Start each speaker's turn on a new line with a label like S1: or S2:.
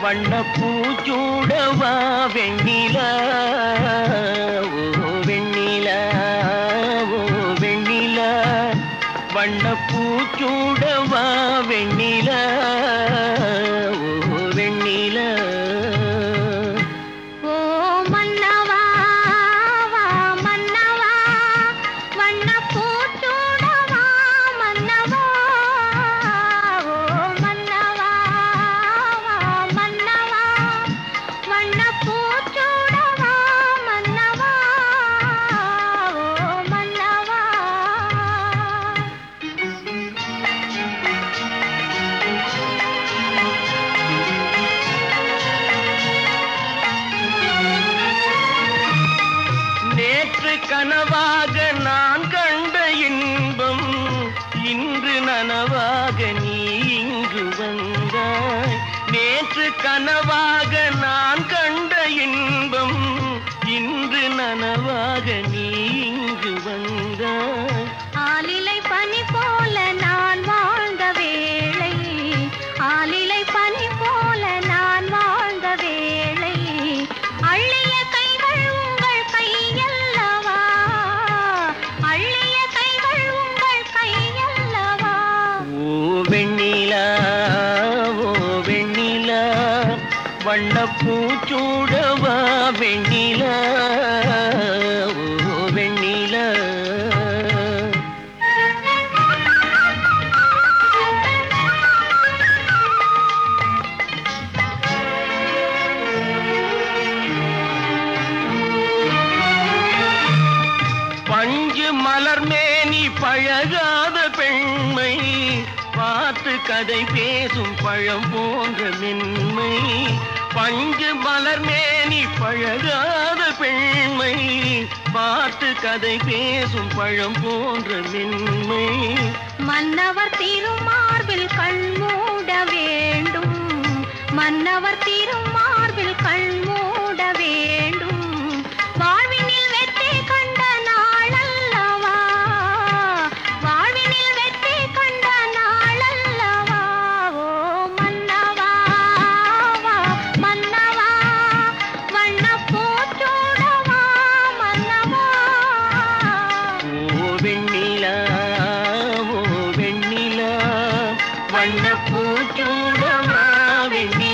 S1: வண்ண பூச்சூடவா வெண்ணிலா ஓ வெண்ணிலா ஓ வெண்ணிலா வண்ண பூச்சூடவா வெண்ணிலா ஓ வெண்ணிலா
S2: ஓ மன்னவா வா மன்னவா வண்ண பூச்சூடவா மன்னவா ஓ மன்னவா வா மன்னவா வண்ண பூச்சூடவா மன்னவா ஓ மன்னவா
S1: நேற்று கனவாக நான் கண்ட இன்பம் இன்று நனவாக நீ இங்கு வந்தாய் நேற்று கனவாக நான் கண்ட இன்பம் இன்று நனவாக நீ இங்கு வந்தாய்
S2: ஆலிலை பனி போல நான் வாழ்ந்த வேளை ஆலிலை பனி போல நான் வாழ்ந்த வேளை அள்ளிய கைகள் உங்கள் கையல்லவா அள்ளிய கைகள் உங்கள் கையல்லவா
S1: ஓ வெண்ணிலா ஓ வெண்ணிலா வண்ண பூச்சூடவா வெண்ணிலா ஓ வெண்ணிலா பஞ்சு மலர் மேனி பழகாத பெண்மை பார்த்து கதை பேசும் பழம் போன்ற மென்மை பஞ்சு மலர் மேனி பழகாத பெண்மை பார்த்து கதை பேசும் பழம் போன்ற மென்மை
S2: மன்னவர் திருமார்பில் கண் மூட வேண்டும் மன்னவர் திருமார்பில் கண் மூட வேண்டும் வாழ்வினில் வெற்றி கண்ட நாளல்லவா வாழ்வினில் வெற்றி கண்ட நாளல்லவா ஓ மன்னவா வா மன்னவா வண்ண பூச்சூடவா மன்னவா
S1: ஓ வெண்ணிலா ஓ வெண்ணிலா வண்ண பூச்சூடவா வெண்ணிலா